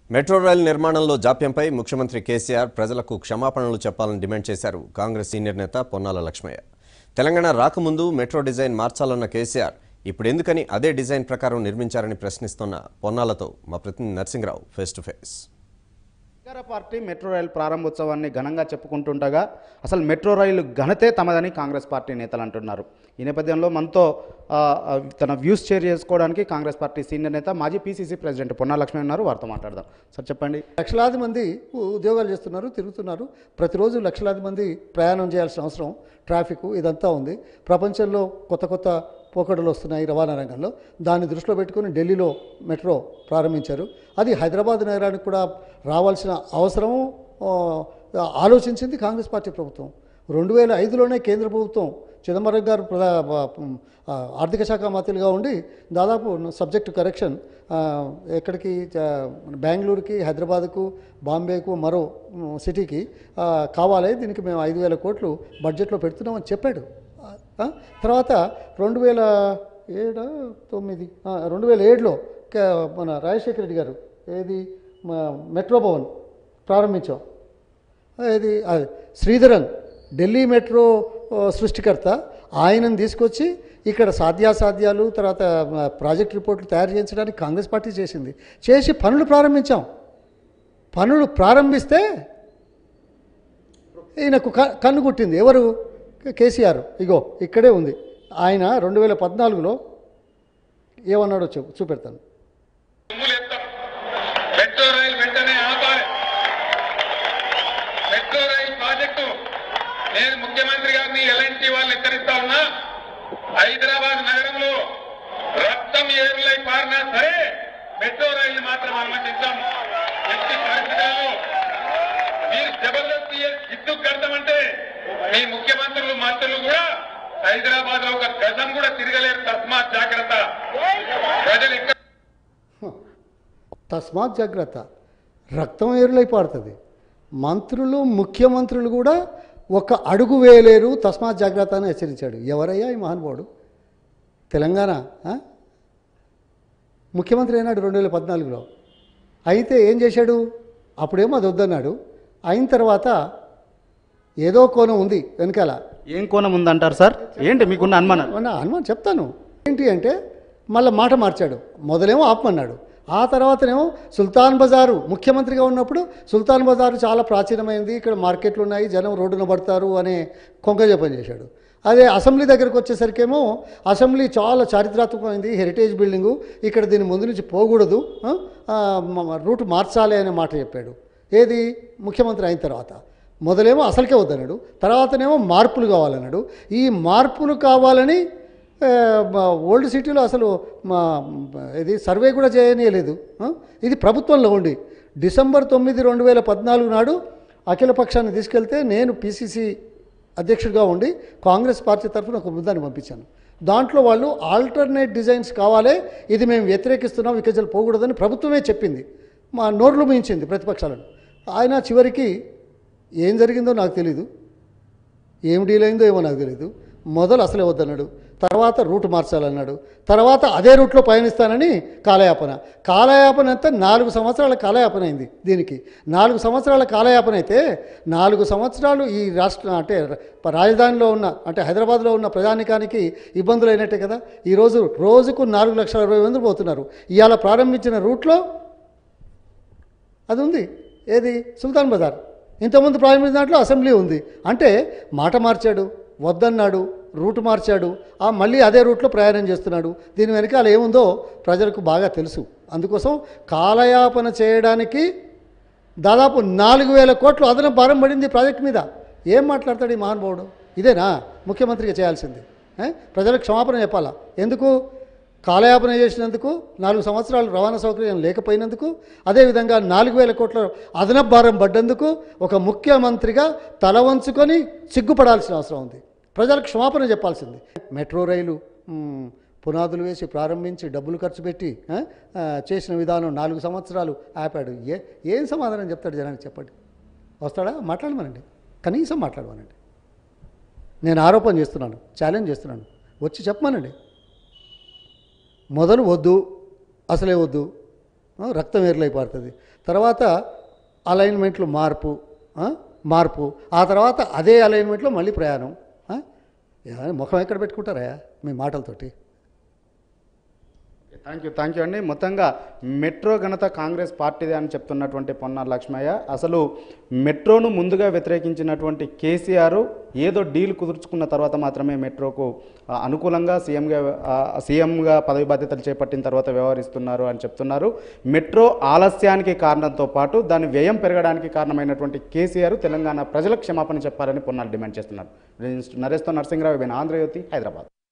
Metro rail నిర్మాణంలో జాప్యంపై ముఖ్యమంత్రి కేసీఆర్ ప్రజలకు క్షమాపణలు చెప్పాలని డిమాండ్ చేశారు కాంగ్రెస్ సీనియర్ నేత పొన్నాల లక్ష్మయ్య తెలంగాణ రాకముందు మెట్రో డిజైన్ మార్చాలన్న కేసీఆర్ ఇప్పుడు ఎందుకని అదే డిజైన్ ప్రకారం నిర్మించారని ప్రశ్నిస్తున్న పొన్నాలతో మా ప్రతినిధి నరసింహరావు ఫేస్ టు ఫేస్ అధికార పార్టీ మెట్రో రైలు ప్రారంభోత్సవాన్ని ఘనంగా చెప్పుకుంటుండగా అసలు మెట్రో రైలు ఘనతే తమదని కాంగ్రెస్ పార్టీ నేతలు అంటున్నారు ఈ నేపథ్యంలో మనతో ఆ, ఆ, తన వ్యూస్ షేర్ చేసుకోవడానికి కాంగ్రెస్ పార్టీ సీనియర్ నేత మాజీ పీసీసీ ప్రెసిడెంట్ పొన్నా లక్ష్మణ్ ఉన్నారు వారితో మాట్లాడదాం సార్ చెప్పండి లక్షలాది మంది ఉద్యోగాలు చేస్తున్నారు తిరుగుతున్నారు ప్రతిరోజు లక్షలాది మంది ప్రయాణం చేయాల్సిన అవసరం ట్రాఫిక్ ఇదంతా ఉంది ప్రపంచంలో కొత్త కొత్త పోకడలు వస్తున్నాయి రవాణా రంగంలో దాన్ని దృష్టిలో పెట్టుకుని ఢిల్లీలో మెట్రో ప్రారంభించారు అది హైదరాబాద్ నగరానికి కూడా రావాల్సిన అవసరము ఆ, ఆలోచించింది కాంగ్రెస్ పార్టీ ప్రభుత్వం రెండు వేల ఐదులోనే కేంద్ర ప్రభుత్వం చిదంబరం గారు ప్రధా ఆ, ఆర్థిక శాఖ మంత్రిగా ఉండి దాదాపు సబ్జెక్ట్ కరెక్షన్ ఆ, ఎక్కడికి ఆ, బెంగళూరుకి హైదరాబాద్కు బాంబేకు మరో ఉమ్, సిటీకి ఆ, కావాలి దీనికి మేము ఐదు వేల కోట్లు బడ్జెట్లో పెడుతున్నామని చెప్పాడు ఆ, తర్వాత రెండు వేల ఏడా తొమ్మిది ఆ, రెండు వేల ఏడులో కే- మన రాజశేఖర రెడ్డి గారు ఏది మా మెట్రో భవన్ ప్రారంభించాం ఇది అది శ్రీధరన్ ఢిల్లీ మెట్రో ఆ, సృష్టికర్త ఆయనను తీసుకొచ్చి ఇక్కడ సాధ్యాసాధ్యాలు తర్వాత ఆ, ప్రాజెక్ట్ రిపోర్ట్లు తయారు చేయించడానికి కాంగ్రెస్ పార్టీ చేసింది చేసి పనులు ప్రారంభించాం పనులు ప్రారంభిస్తే ఈయనకు క కన్ను కుట్టింది ఎవరు కేసీఆర్ ఇగో ఇక్కడే ఉంది ఆయన రెండు వేల పద్నాలుగులో ఏమన్నాడో చూ చూపెడతాను దుమ్ములేస్తాం మెట్రో రైలు వెంటనే ఆపాలి మెట్రో రైలు ప్రాజెక్టు నేను ముఖ్యమంత్రి గారిని ఎల్ఎన్టీ వాళ్ళు హెచ్చరిస్తా ఉన్నా హైదరాబాద్ నగరంలో రక్తం ఏరులై పారినా సరే మెట్రో రైలు మాత్రం అనుమతించాం ఎట్టి పరిస్థితుల్లో మీరు జబర్దస్త్ జిద్దు కడతామంటే మీ ముఖ్యమంత్రులు మంత్రులు కూడా హైదరాబాద్ లో ఒక గజం కూడా తిరగలేరు తస్మాత్ జాగ్రత్త ప్రజలు ఇక్కడ తస్మాత్ జాగ్రత్త రక్తం ఏరులై పారుతుంది మంత్రులు ముఖ్యమంత్రులు కూడా ఒక అడుగు వేయలేరు తస్మాత్ జాగ్రత్త అని హెచ్చరించాడు ఎవరయ్యా ఈ మహానుభావుడు తెలంగాణ ఆ? ముఖ్యమంత్రి అయినాడు రెండు వేల పద్నాలుగులో అయితే ఏం చేశాడు అప్పుడేమో అది వద్దన్నాడు అయిన తర్వాత ఏదో కోణం ఉంది వెనకాల ఏం కోణం ఉందంటారు సార్ ఏంటి మీకున్న అనుమానాలు అన్న అనుమానం చెప్తాను ఏంటి అంటే మళ్ళీ మాట మార్చాడు మొదలేమో ఆపమన్నాడు ఆ తర్వాతనేమో సుల్తాన్ బజారు ముఖ్యమంత్రిగా ఉన్నప్పుడు సుల్తాన్ బజారు చాలా ప్రాచీనమైంది ఇక్కడ మార్కెట్లు ఉన్నాయి జనం రోడ్డున పడతారు అనే కొంక జపం చేశాడు అదే అసెంబ్లీ దగ్గరకు వచ్చేసరికేమో అసెంబ్లీ చాలా చారిత్రాత్మకమైంది హెరిటేజ్ బిల్డింగు ఇక్కడ దీని ముందు నుంచి పోకూడదు ఆ, ఆ, మ- రూట్ మార్చాలి అనే మాట చెప్పాడు ఏది ముఖ్యమంత్రి అయిన తర్వాత మొదలేమో అసలుకే వద్దన్నాడు తర్వాతనేమో మార్పులు కావాలన్నాడు ఈ మార్పులు కావాలని ఆ, మా ఓల్డ్ సిటీలో అసలు మా ఇది సర్వే కూడా చేయనీయలేదు ఆ? ఇది ప్రభుత్వంలో ఉండి డిసెంబర్ తొమ్మిది రెండు వేల పద్నాలుగు నాడు అఖిల పక్షాన్ని తీసుకెళ్తే నేను పిసిసి అధ్యక్షుడిగా ఉండి కాంగ్రెస్ పార్టీ తరఫున ఒక బృందాన్ని పంపించాను దాంట్లో వాళ్ళు ఆల్టర్నేట్ డిజైన్స్ కావాలి ఇది మేము వ్యతిరేకిస్తున్నాం వికజలు పోకూడదని ప్రభుత్వమే చెప్పింది మా నోర్లు మించింది ప్రతిపక్షాలను ఆయన చివరికి ఏం జరిగిందో నాకు తెలీదు ఏం డీల్ అయిందో ఏమో నాకు తెలియదు మొదలు అసలే వద్దన్నాడు తర్వాత రూట్ మార్చాలన్నాడు తర్వాత అదే రూట్లో పయనిస్తానని కాలయాపన కాలయాపన అంతా నాలుగు సంవత్సరాల కాలయాపన అయింది దీనికి నాలుగు సంవత్సరాల కాలయాపన అయితే నాలుగు సంవత్సరాలు ఈ రాష్ట్ర అంటే రాజధానిలో ఉన్న అంటే హైదరాబాద్లో ఉన్న ప్రజానికానికి ఇబ్బందులు అయినట్టే కదా ఈరోజు రోజుకు నాలుగు లక్షల ఇరవై మంది పోతున్నారు ఇవాళ ప్రారంభించిన రూట్లో అది ఉంది ఏది సుల్తాన్ బజార్ ఇంతకుముందు ప్రారంభించిన దాంట్లో అసెంబ్లీ ఉంది అంటే మాట మార్చాడు వద్దన్నాడు రూట్ మార్చాడు ఆ మళ్ళీ అదే రూట్లో ప్రయాణం చేస్తున్నాడు దీని వెనకాల ఏముందో ప్రజలకు బాగా తెలుసు అందుకోసం కాలయాపన చేయడానికి దాదాపు నాలుగు వేల కోట్లు అదనపు భారం పడింది ప్రాజెక్ట్ మీద ఏం మాట్లాడతాడు ఈ మహానుభావుడు ఇదేనా ముఖ్యమంత్రిగా చేయాల్సింది ఏ? ప్రజలకు క్షమాపణ చెప్పాలా ఎందుకు కాలయాపన చేసినందుకు నాలుగు సంవత్సరాలు రవాణా సౌకర్యం లేకపోయినందుకు అదేవిధంగా నాలుగు వేల కోట్ల అదనపు భారం పడ్డందుకు ఒక ముఖ్యమంత్రిగా తల వంచుకొని సిగ్గుపడాల్సిన అవసరం ఉంది ప్రజలకు క్షమాపణ చెప్పాల్సింది మెట్రో రైలు మ్, పునాదులు వేసి ప్రారంభించి డబ్బులు ఖర్చు పెట్టి ఆ, ఆ, చేసిన విధానం నాలుగు సంవత్సరాలు ఆపాడు ఏ ఏం సమాధానం చెప్తాడు జనానికి చెప్పండి వస్తాడా మాట్లాడమనండి కనీసం మాట్లాడమనండి నేను ఆరోపణ చేస్తున్నాను ఛాలెంజ్ చేస్తున్నాను వచ్చి చెప్పమనండి మొదలు వద్దు అసలే వద్దు ఆ, రక్తం ఏర్లై పారుతుంది తర్వాత అలైన్మెంట్లు మార్పు ఆ, మార్పు ఆ తర్వాత అదే అలైన్మెంట్లో మళ్ళీ ప్రయాణం ఆ? ఏ, ముఖం ఎక్కడ పెట్టుకుంటారా మీ మాటలతోటి థ్యాంక్ యూ థ్యాంక్ యూ అండి మొత్తంగా మెట్రో ఘనత కాంగ్రెస్ పార్టీదే అని చెప్తున్నటువంటి పొన్నాల లక్ష్మయ్య అసలు మెట్రోను ముందుగా వ్యతిరేకించినటువంటి కేసీఆర్ ఏదో డీల్ కుదుర్చుకున్న తర్వాత మాత్రమే మెట్రోకు ఆ, అనుకూలంగా సీఎంగా ఆ, సీఎంగా పదవి బాధ్యతలు చేపట్టిన తర్వాత వ్యవహరిస్తున్నారు అని చెప్తున్నారు మెట్రో ఆలస్యానికి కారణంతో పాటు దాని వ్యయం పెరగడానికి కారణమైనటువంటి కేసీఆర్ తెలంగాణ ప్రజలకు క్షమాపణ చెప్పాలని పొన్నాలు డిమాండ్ చేస్తున్నారు నరేష్తో నరసింహరావు ఆంధ్రజ్యోతి హైదరాబాద్